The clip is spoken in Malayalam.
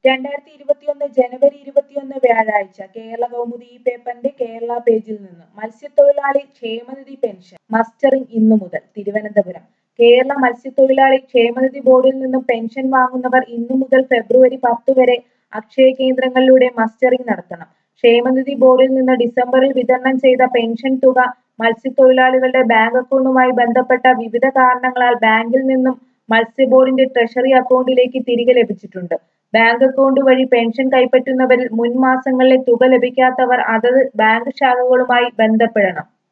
രണ്ടായിരത്തി ഇരുപത്തിയൊന്ന് ജനുവരി ഇരുപത്തിയൊന്ന് വ്യാഴാഴ്ച കേരള കൗമുദി ഈ പേപ്പറിന്റെ കേരള പേജിൽ നിന്ന് മത്സ്യത്തൊഴിലാളി ക്ഷേമനിധി പെൻഷൻ മസ്റ്ററിംഗ് ഇന്നു മുതൽ തിരുവനന്തപുരം കേരള മത്സ്യത്തൊഴിലാളി ക്ഷേമനിധി ബോർഡിൽ നിന്നും പെൻഷൻ വാങ്ങുന്നവർ ഇന്നു മുതൽ ഫെബ്രുവരി പത്ത് വരെ അക്ഷയ കേന്ദ്രങ്ങളിലൂടെ മസ്റ്ററിംഗ് നടത്തണം ക്ഷേമനിധി ബോർഡിൽ നിന്ന് ഡിസംബറിൽ വിതരണം ചെയ്ത പെൻഷൻ തുക മത്സ്യത്തൊഴിലാളികളുടെ ബാങ്ക് അക്കൗണ്ടുമായി ബന്ധപ്പെട്ട വിവിധ കാരണങ്ങളാൽ ബാങ്കിൽ നിന്നും മത്സ്യബോർഡിന്റെ ട്രഷറി അക്കൗണ്ടിലേക്ക് തിരികെ ലഭിച്ചിട്ടുണ്ട് ബാങ്ക് അക്കൗണ്ട് വഴി പെൻഷൻ കൈപ്പറ്റുന്നവരിൽ മുൻ മാസങ്ങളിലെ തുക ലഭിക്കാത്തവർ അതത് ബാങ്ക് ശാഖകളുമായി ബന്ധപ്പെടണം